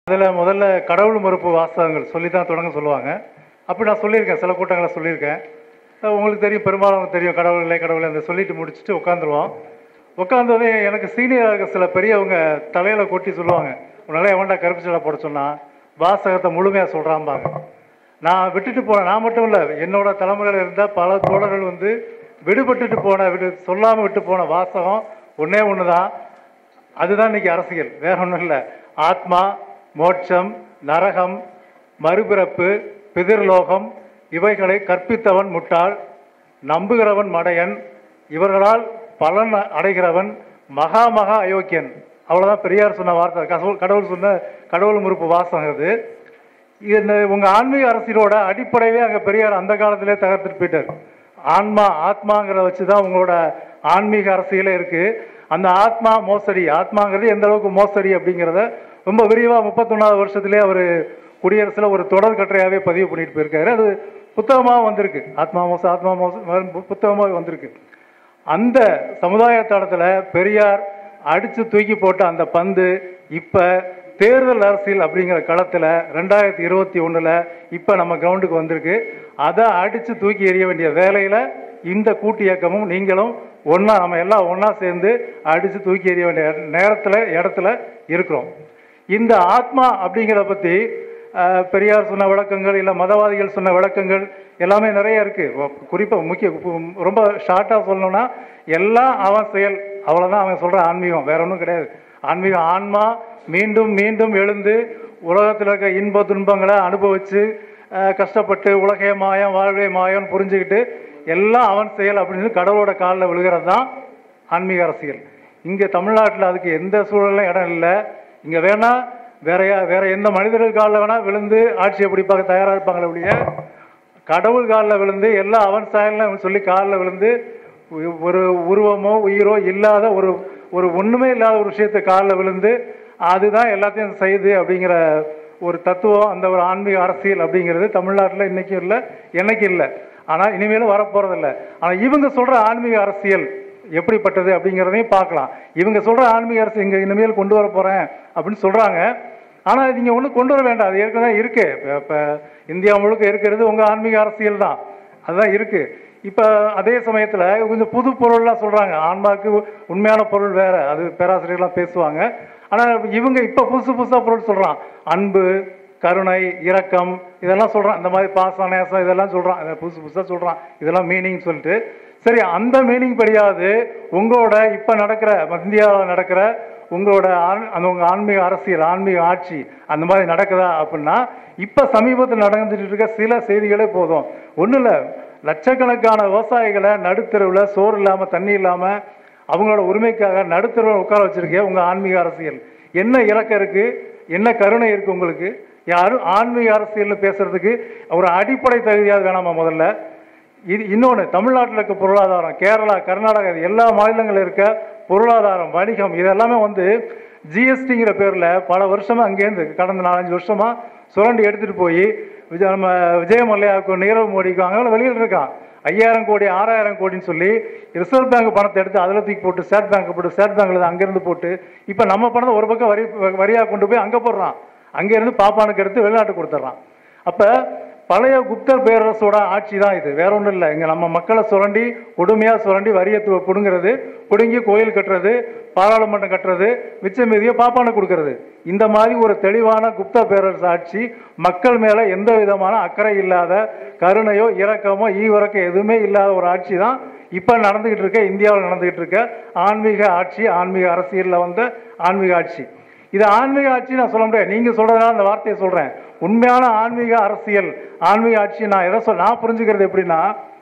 அதில் முதல்ல கடவுள் மறுப்பு வாசகங்கள் சொல்லி தான் தொடங்க சொல்லுவாங்க அப்படி நான் சொல்லியிருக்கேன் சில கூட்டங்களை சொல்லியிருக்கேன் அஹ் உங்களுக்கு தெரியும் பெரும்பாலும் தெரியும் கடவுள் இல்லை கடவுள் அந்த சொல்லிட்டு முடிச்சுட்டு உட்காந்துருவோம் உட்காந்தோடனே எனக்கு சீனியராக இருக்க சில பெரியவங்க தலையில் கொட்டி சொல்லுவாங்க உன்னால எவன்டா கருப்பு சட்டை போட சொன்னா வாசகத்தை முழுமையாக சொல்கிறாம்பாங்க நான் விட்டுட்டு போனேன் நான் மட்டும் இல்லை என்னோட தலைமுறையில் இருந்த பல தோழர்கள் வந்து விடுபட்டுட்டு போன விடு சொல்லாமல் விட்டு போன வாசகம் ஒன்றே ஒன்று தான் அதுதான் இன்னைக்கு அரசியல் வேற ஒன்றும் இல்லை ஆத்மா மோட்சம் நரகம் மறுபிறப்பு பிதிர்லோகம் இவைகளை கற்பித்தவன் முட்டாள் நம்புகிறவன் மடையன் இவர்களால் பலன் அடைகிறவன் மகா மகா அயோக்கியன் அவ்வளவுதான் பெரியார் சொன்ன வார்த்தை கடவுள் கடவுள் சொன்ன கடவுள் முறுப்பு வாசகம் இது இந்த உங்க ஆன்மீக அரசியலோட அடிப்படையே அங்க பெரியார் அந்த காலத்திலே தகர்த்துட்டு போயிட்டார் ஆன்மா ஆத்மாங்கிறத வச்சுதான் உங்களோட ஆன்மீக அரசியலே இருக்கு அந்த ஆத்மா மோசடி ஆத்மாங்கிறது எந்த அளவுக்கு மோசடி அப்படிங்கிறத ரொம்ப விரிவா முப்பத்தொன்னாவது வருஷத்திலே அவர் குடியரசுல ஒரு தொடர் கட்டுரையாவே பதிவு பண்ணிட்டு போயிருக்காரு அது புத்தகமாக வந்திருக்கு ஆத்மா மோசம் ஆத்மா மோசம் புத்தகமாக வந்திருக்கு அந்த சமுதாய தளத்துல பெரியார் அடிச்சு தூக்கி போட்ட அந்த பந்து இப்ப தேர்தல் அரசியல் அப்படிங்கிற களத்துல ரெண்டாயிரத்தி இருபத்தி ஒண்ணுல இப்ப நம்ம கிரவுண்டுக்கு வந்திருக்கு அதை அடிச்சு தூக்கி எறிய வேண்டிய வேலையில இந்த கூட்டு இயக்கமும் நீங்களும் ஒண்ணா நம்ம எல்லாம் ஒண்ணா சேர்ந்து அடிச்சு தூக்கி எறிய வேண்டிய நேரத்துல இடத்துல இருக்கிறோம் இந்த ஆத்மா அப்படிங்கிறத பத்தி அஹ், பெரியார் சொன்ன விளக்கங்கள் இல்ல மதவாதிகள் சொன்ன விளக்கங்கள் எல்லாமே நிறைய இருக்கு ஒ- குறிப்பா முக்கிய உம், ரொம்ப ஷார்ட்டா சொல்லணும்னா எல்லாம் அவன் செயல் அவ்வளவுதான் அவன் சொல்ற ஆன்மீகம் வேற ஒன்றும் கிடையாது ஆன்மீகம் ஆன்மா மீண்டும் மீண்டும் எழுந்து உலகத்தில் இருக்க இன்ப துன்பங்களை அனுபவிச்சு அஹ், கஷ்டப்பட்டு உலகே மாயம் வாழ்வே மாயம்னு புரிஞ்சுக்கிட்டு எல்லாம் அவன் செயல் அப்படின்னு கடவுளோட காலில் விழுகிறது தான் ஆன்மீக அரசியல் இங்க தமிழ்நாட்டில் அதுக்கு எந்த சூழலும் இடம் இல்லை இங்க வேணா வேற யா- வேற எந்த மனிதர்கள் காலில் வேணா விழுந்து ஆட்சியை பிடிப்பாங்க தயாரா இருப்பாங்களே ஒழிய கடவுள் காலில் விழுந்து எல்லா அவன் சாயல்னு சொல்லி காலில் விழுந்து ஒ- ஒரு உருவமோ உயிரோ இல்லாத ஒரு ஒரு ஒண்ணுமே இல்லாத ஒரு விஷயத்தை காலில் விழுந்து அதுதான் எல்லாத்தையும் செய்யுது அப்படிங்கிற ஒரு தத்துவம் அந்த ஒரு ஆன்மீக அரசியல் அப்படிங்கிறது தமிழ்நாட்டில் இன்னைக்கும் இல்லை என்னைக்கு இல்லை ஆனால் இனிமேலும் வரப்போறதில்ல ஆனால் இவங்க சொல்ற ஆன்மீக அரசியல் எப்படிப்பட்டது அப்படிங்கிறதையும் பார்க்கலாம் இவங்க சொல்ற ஆன்மீக அரசு இங்க இனிமேல் கொண்டு வர போறேன் அப்படின்னு சொல்றாங்க ஆனா நீங்க ஒன்றும் கொண்டு வர வேண்டாம் அது ஏற்கனவே இருக்கு இப்ப- இப்ப இந்தியா முழுக்க இருக்கிறது உங்க ஆன்மீக அரசியல் தான் அதுதான் இருக்கு இப்ப அதே சமயத்துல கொஞ்சம் புது பொருள்லாம் சொல்றாங்க ஆன்மாவுக்கு உண்மையான பொருள் வேற அது பேராசிரியர்லாம் பேசுவாங்க ஆனா இவங்க இப்ப புதுசு புதுசா பொருள் சொல்றான் அன்பு கருணை இரக்கம் இதெல்லாம் சொல்றான் இந்த மாதிரி பாசம் நேசம் இதெல்லாம் சொல்றான் இதை புதுசு புதுசா சொல்றான் இதெல்லாம் மீனிங் சொல்லிட்டு சரி அந்த மீனிங் படியாவது உங்களோட இப்ப நடக்கிற இந்தியாவில் நடக்கிற உங்களோட ஆண்- அந்த உங்க ஆன்மீக அரசியல் ஆன்மீக ஆட்சி அந்த மாதிரி நடக்குதா அப்படின்னா இப்ப சமீபத்தில் நடந்துட்டு இருக்க சில செய்திகளே போதும் ஒண்ணும் இல்ல லட்சக்கணக்கான விவசாயிகளை நடுத்தெருவில் சோறு இல்லாம தண்ணி இல்லாம அவங்களோட உரிமைக்காக நடுத்தெருவில் உட்கார வச்சிருக்கே உங்க ஆன்மீக அரசியல் என்ன இலக்கம் இருக்கு என்ன கருணை இருக்கு உங்களுக்கு யாரும் ஆன்மீக அரசியல்னு பேசுறதுக்கு ஒரு அடிப்படை தகுதியாவது வேணாமா முதல்ல இது இன்னொன்று தமிழ்நாட்டில் இருக்க பொருளாதாரம் கேரளா கர்நாடகா இது எல்லா மாநிலங்களில் இருக்க பொருளாதாரம் வணிகம் இதெல்லாமே வந்து ஜிஎஸ்டிங்கிற பேரில் பல வருஷமா அங்கேருந்து கடந்த நாலஞ்சு வருஷமா சுரண்டி எடுத்துட்டு போய் விஜய் நம்ம விஜய மல்லையாவுக்கும் நீரவ் மோடிக்கும் அங்கே வெளியில் இருக்கான் ஐயாயிரம் கோடி ஆறாயிரம் கோடின்னு சொல்லி ரிசர்வ் பேங்க் பணத்தை எடுத்து அதில் தூக்கி போட்டு ஸ்டேட் பேங்க் போட்டு ஸ்டேட் பேங்க்ல அங்கேருந்து போட்டு இப்போ நம்ம பணத்தை ஒரு பக்கம் வரி வரியாக கொண்டு போய் அங்கே போடுறான் அங்கேருந்து பாப்பானுக்கு எடுத்து வெளிநாட்டுக்கு கொடுத்துட்றான் அப்ப பழைய குப்தர் பேரரசோட ஆட்சி தான் இது வேற ஒண்ணும் இல்லை இங்க நம்ம மக்களை சுரண்டி கொடுமையா சுரண்டி வரியை து- புடுங்கிறது புடுங்கி கோயில் கட்டுறது பாராளுமன்றம் கட்டுறது மிச்ச மீதியை பாப்பானு கொடுக்கறது இந்த மாதிரி ஒரு தெளிவான குப்த பேரரசு ஆட்சி மக்கள் மேல எந்த விதமான அக்கறை இல்லாத கருணையோ இரக்கமோ ஈவிரக்கம் எதுவுமே இல்லாத ஒரு ஆட்சி தான் இப்ப நடந்துகிட்டு இருக்க இந்தியாவில் நடந்துகிட்டு இருக்க ஆன்மீக ஆட்சி ஆன்மீக அரசியல்ல வந்த ஆன்மீக ஆட்சி இது ஆன்மீக ஆட்சி நான் சொல்ல முடியாது நீங்க சொல்றதுனால அந்த வார்த்தையை சொல்றேன் உண்மையான ஆன்மீக அரசியல் ஆன்மீக ஆட்சி நான் எதை சொல் நான் புரிஞ்சுக்கிறது எப்படின்னா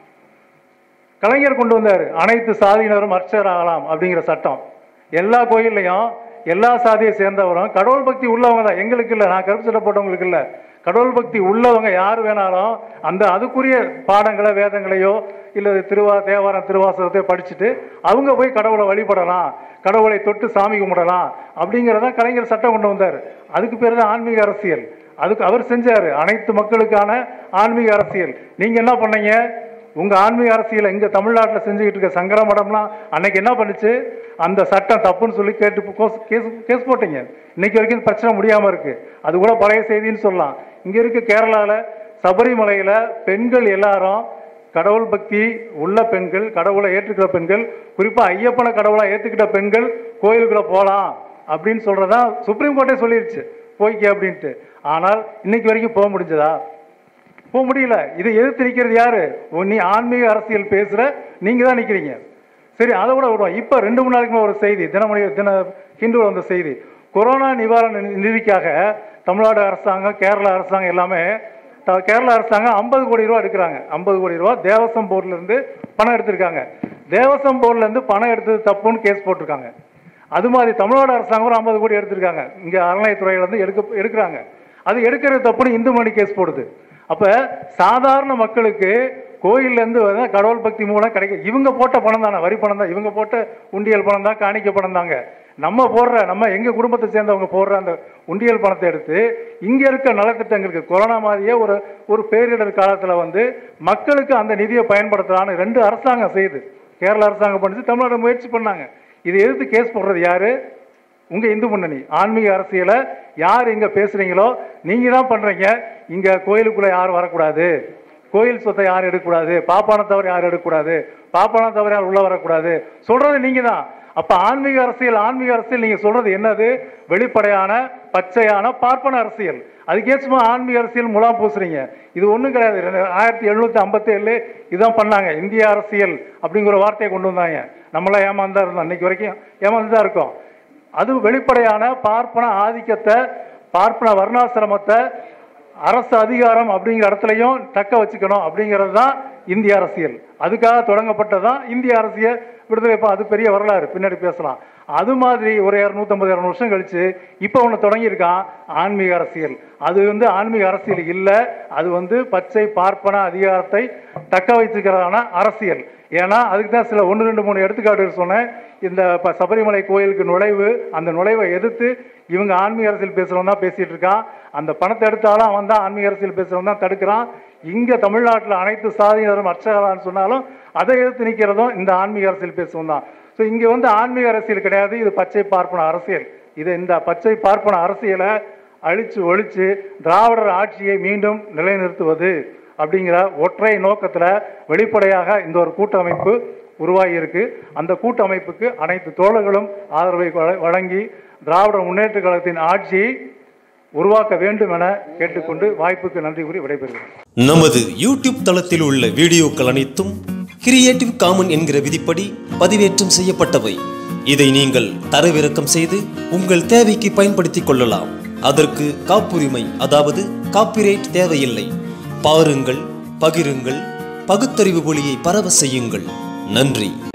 கலைஞர் கொண்டு வந்தார் அனைத்து சாதியினரும் அர்ச்சகர் ஆகலாம் அப்படிங்கிற சட்டம் எல்லா கோயில்லையும் எல்லா சாதியை சேர்ந்தவரும் கடவுள் பக்தி உள்ளவங்க தான் எங்களுக்கு இல்லை நான் கருப்பு சட்டை போட்டவங்களுக்கு இல்லை கடவுள் பக்தி உள்ளவங்க யார் வேணாலும் அந்த அதுக்குரிய பாடங்களை வேதங்களையோ இல்லை திருவா தேவாரம் திருவாசகத்தை படிச்சுட்டு அவங்க போய் கடவுளை வழிபடலாம் கடவுளை தொட்டு சாமி கும்பிடலாம் அப்படிங்கிறத கலைஞர் சட்டம் கொண்டு வந்தார் அதுக்கு பேர் தான் ஆன்மீக அரசியல் அதுக்கு அவர் செஞ்சாரு அனைத்து மக்களுக்கான ஆன்மீக அரசியல் நீங்க என்ன பண்ணீங்க உங்க ஆன்மீக அரசியலை இங்க தமிழ்நாட்டில் செஞ்சுக்கிட்டு இருக்க சங்கர மடம்லாம் அன்னைக்கு என்ன பண்ணுச்சு அந்த சட்டம் தப்புன்னு சொல்லி கேட்டு கோஸ்- கேஸ் கேஸ் போட்டீங்க இன்னைக்கு வரைக்கும் இந்த பிரச்சனை முடியாம இருக்கு அது கூட பழைய செய்தின்னு சொல்லலாம் இங்க இருக்க கேரளால சபரிமலையில பெண்கள் எல்லாரும் கடவுள் பக்தி உள்ள பெண்கள் கடவுளை ஏற்றுக்கிற பெண்கள் குறிப்பா ஐயப்பனை கடவுளா ஏத்துக்கிட்ட பெண்கள் கோயிலுக்குள்ள போலாம் அப்படின்னு சொல்றதா சுப்ரீம் கோர்ட்டே சொல்லிருச்சு போய்க்க அப்படின்ட்டு ஆனால் இன்னைக்கு வரைக்கும் போக முடிஞ்சதா போக முடியல இதை எதிர்த்து நிக்கிறது யாரு ஓ, நீ ஆன்மீக அரசியல் பேசுற நீங்க தான் நிக்கிறீங்க சரி அதை விட விடுவோம் இப்ப ரெண்டு மூணு நாளைக்கு முன்னாடி ஒரு செய்தி தினமணி தின ஹிந்துவில் வந்த செய்தி கொரோனா நிவாரண நி- நிதிக்காக தமிழ்நாடு அரசாங்கம் கேரளா அரசாங்கம் எல்லாமே த- கேரளா அரசாங்கம் ஐம்பது கோடி ரூபா எடுக்கிறாங்க ஐம்பது கோடி ரூபா தேவசம் போர்ட்ல இருந்து பணம் எடுத்திருக்காங்க தேவசம் போர்ட்ல இருந்து பணம் எடுத்தது தப்புன்னு கேஸ் போட்டிருக்காங்க அது மாதிரி தமிழ்நாடு அரசாங்கம் ஒரு ஐம்பது கோடி எடுத்திருக்காங்க இங்க அறநிலையத்துறையில இருந்து எடுக்க எடுக்கிறாங்க அது எடுக்கிறது தப்புன்னு இந்து மணி கேஸ் போடுது அப்ப சாதாரண மக்களுக்கு கோயில்ல இருந்து வர கடவுள் பக்தி மூலம் கிடைக்க இவங்க போட்ட பணம் தானே வரி பணம் தான் இவங்க போட்ட உண்டியல் பணம் தான் காணிக்க பணம் தாங்க நம்ம போடுற நம்ம எங்க குடும்பத்தை சேர்ந்தவங்க போடுற அந்த உண்டியல் பணத்தை எடுத்து இங்க இருக்க நலத்திட்டங்களுக்கு கொரோனா மாதிரியே ஒரு ஒரு பேரிடர் காலத்துல வந்து மக்களுக்கு அந்த நிதியை பயன்படுத்தலாம்னு ரெண்டு அரசாங்கம் செய்யுது கேரள அரசாங்கம் பண்ணிச்சு தமிழ்நாடு முயற்சி பண்ணாங்க இதை எதிர்த்து கேஸ் போடுறது யாரு உங்க இந்து முன்னணி ஆன்மீக அரசியலை யார் இங்க பேசுறீங்களோ நீங்க தான் பண்றீங்க இங்க கோயிலுக்குள்ள யாரும் வரக்கூடாது கோயில் சொத்தை யாரும் எடுக்கக்கூடாது பாப்பான தவிர யாரும் எடுக்கக்கூடாது பாப்பான தவிர யாரும் உள்ள வரக்கூடாது சொல்றது நீங்க தான் அப்ப ஆன்மீக அரசியல் ஆன்மீக அரசியல் நீங்க சொல்றது என்னது வெளிப்படையான பச்சையான பார்ப்பன அரசியல் அதுக்கே சும்மா ஆன்மீக அரசியல் முலாம் பூசுறீங்க இது ஒண்ணும் கிடையாது ரெண்டு- ஆயிரத்தி எழுநூத்தி ஐம்பத்தி ஏழு இதான் பண்ணாங்க இந்திய அரசியல் அப்படிங்கிற வார்த்தையை கொண்டு வந்தாங்க நம்மளாம் ஏமாந்து தான் இருந்தோம் இன்னைக்கு வரைக்கும் ஏமாந்து தான் இருக்கோம் அது வெளிப்படையான பார்ப்பன ஆதிக்கத்தை பார்ப்பன வர்ணாசிரமத்தை அரசு அதிகாரம் அப்படிங்கிற இடத்துலையும் தக்க வச்சுக்கணும் அப்படிங்கிறது தான் இந்திய அரசியல் அதுக்காக தொடங்கப்பட்டதான் இந்திய அரசியல் விடுதலை இப்போ அது பெரிய வரலாறு பின்னாடி பேசலாம் அது மாதிரி ஒரு இரநூத்தம்பது இரநூறு வருஷம் கழிச்சு இப்போ ஒன்று தொடங்கியிருக்கான் ஆன்மீக அரசியல் அது வந்து ஆன்மீக அரசியல் இல்லை அது வந்து பச்சை பார்ப்பன அதிகாரத்தை தக்க வைத்துக்கிறதான அரசியல் ஏன்னா அதுக்கு தான் சில ஒன்று ரெண்டு மூணு எடுத்துக்காட்டுகள் சொன்னேன் இந்த ப- சபரிமலை கோயிலுக்கு நுழைவு அந்த நுழைவை எதிர்த்து இவங்க ஆன்மீக அரசியல் பேசுறவன் தான் பேசிட்டு இருக்கான் அந்த பணத்தை எடுத்தாலும் அவன் தான் ஆன்மீக அரசியல் பேசுறவன் தான் தடுக்கிறான் இங்க தமிழ்நாட்டில் அனைத்து சாதியினரும் அர்ச்சகரான்னு சொன்னாலும் அதை எதிர்த்து நிற்கிறதும் இந்த ஆன்மீக அரசியல் பேசுவன் தான் ஸோ இங்க வந்து ஆன்மீக அரசியல் கிடையாது இது பச்சை பார்ப்பன அரசியல் இது இந்த பச்சை பார்ப்பன அரசியலை அழிச்சு ஒழிச்சு திராவிடர் ஆட்சியை மீண்டும் நிலைநிறுத்துவது அப்படிங்கிற ஒற்றை நோக்கத்துல வெளிப்படையாக இந்த ஒரு கூட்டமைப்பு உருவாகி இருக்கு அந்த கூட்டமைப்புக்கு அனைத்து தோழர்களும் ஆதரவை வழ- வழங்கி திராவிட முன்னேற்ற கழகத்தின் ஆட்சியை உருவாக்க வேண்டும் என கேட்டுக்கொண்டு வாய்ப்புக்கு நன்றி கூறி விடைபெறுகிறேன் நமது யூடியூப் தளத்தில் உள்ள வீடியோக்கள் அனைத்தும் கிரியேட்டிவ் காமன் என்கிற விதிப்படி பதிவேற்றம் செய்யப்பட்டவை இதை நீங்கள் தரவிறக்கம் செய்து உங்கள் தேவைக்கு பயன்படுத்திக் கொள்ளலாம் அதற்கு காப்புரிமை அதாவது காப்பிரைட் தேவையில்லை பாருங்கள் பகிருங்கள் பகுத்தறிவு ஒளியை பரவ செய்யுங்கள் நன்றி